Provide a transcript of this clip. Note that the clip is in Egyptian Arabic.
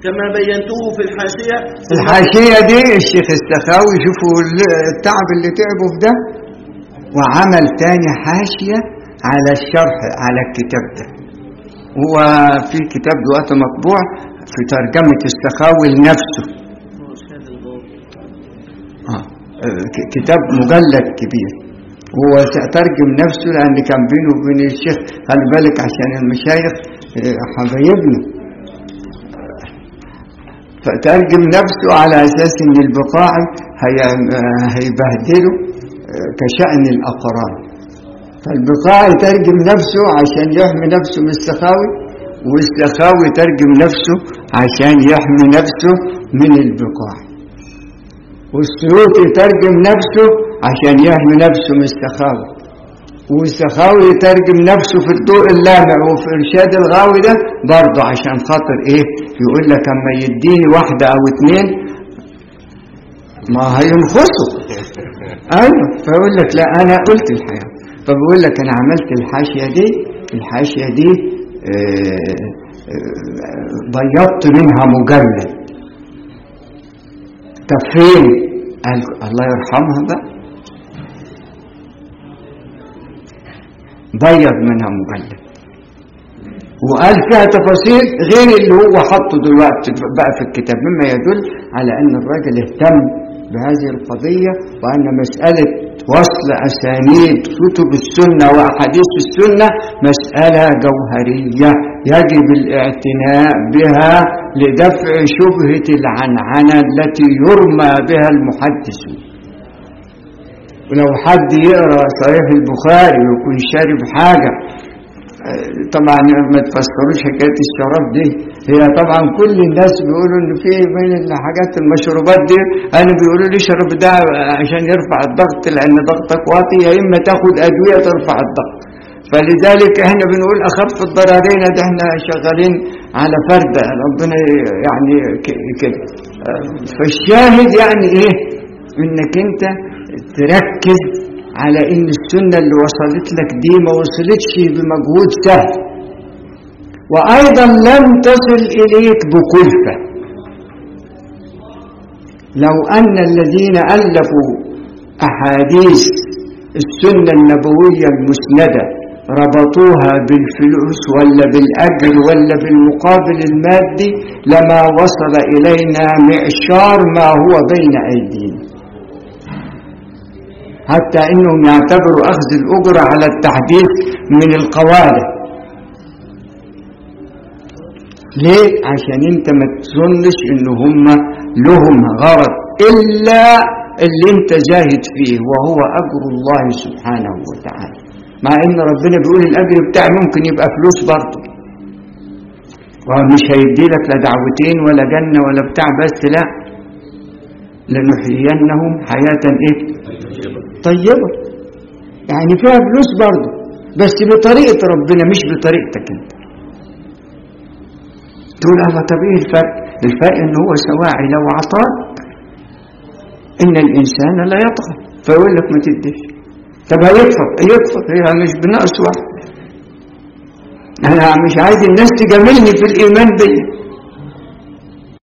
كما بينته في الحاشية الحاشية دي الشيخ السخاوي شوفوا التعب اللي تعبه في ده وعمل تاني حاشية على الشرح على الكتاب ده هو في كتاب دلوقتي مطبوع في ترجمة السخاوي لنفسه آه. ك- كتاب مجلد كبير هو ترجم نفسه لأن كان بينه وبين الشيخ خلي بالك عشان المشايخ آه، حبايبنا فترجم نفسه على أساس أن البقاعي هي- آه، هيبهدله آه، كشأن الأقران فالبقاعي ترجم نفسه عشان يحمي نفسه من السخاوي والسخاوي ترجم نفسه عشان يحمي نفسه من البقاعي والسيوطي يترجم نفسه عشان يحمي نفسه من السخاوي والسخاوي يترجم نفسه في الضوء اللامع وفي إرشاد الغاوي ده برضه عشان خاطر إيه يقول لك أما يديني واحدة أو اتنين ما هينخصوا أيوه فيقول لك لا أنا قلت الحياة فبيقول لك أنا عملت الحاشية دي الحاشية دي آه، آه، بيضت منها مجلد طب فين قال الله يرحمها بقى بيض منها مجلد وقال فيها تفاصيل غير اللي هو حطه دلوقتي بقى في الكتاب مما يدل على ان الراجل اهتم بهذه القضية وان مسألة وصل اسانيد كتب السنة واحاديث السنة مسألة جوهرية يجب الاعتناء بها لدفع شبهة العنعنة التي يرمى بها المحدثون ولو حد يقرأ صحيح البخاري ويكون شارب حاجة آه، طبعا ما تفسروش حكاية الشراب دي هي طبعا كل الناس بيقولوا ان في من الحاجات المشروبات دي انا بيقولوا لي اشرب ده عشان يرفع الضغط لان ضغطك واطي يا اما تاخد ادوية ترفع الضغط فلذلك احنا بنقول اخف الضررين ده احنا شغالين على فردة ربنا يعني ك- كده آه، فالشاهد يعني ايه انك انت تركز على ان السنة اللي وصلت لك دي ما وصلتش بمجهود سهل وايضا لم تصل اليك بكلفة لو ان الذين الفوا احاديث السنة النبوية المسندة ربطوها بالفلوس ولا بالأجر ولا بالمقابل المادي لما وصل إلينا معشار ما هو بين أيدينا حتى انهم يعتبروا اخذ الاجرة على التحديث من القوالب ليه عشان انت ما تظنش ان هم لهم غرض الا اللي انت زاهد فيه وهو اجر الله سبحانه وتعالى مع ان ربنا بيقول الاجر بتاعي ممكن يبقى فلوس برضه ومش هيدي لك لا دعوتين ولا جنة ولا بتاع بس لا لنحيينهم حياة ايه طيبة يعني فيها فلوس برضه بس بطريقة ربنا مش بطريقتك انت تقول الله طب ايه الفرق الفرق ان هو سواعي لو عطاك ان الانسان لا يطغى فيقول لك ما تديش طب هيكفر يكفر هي مش بنقص واحد انا مش عايز الناس تجاملني في الايمان بيا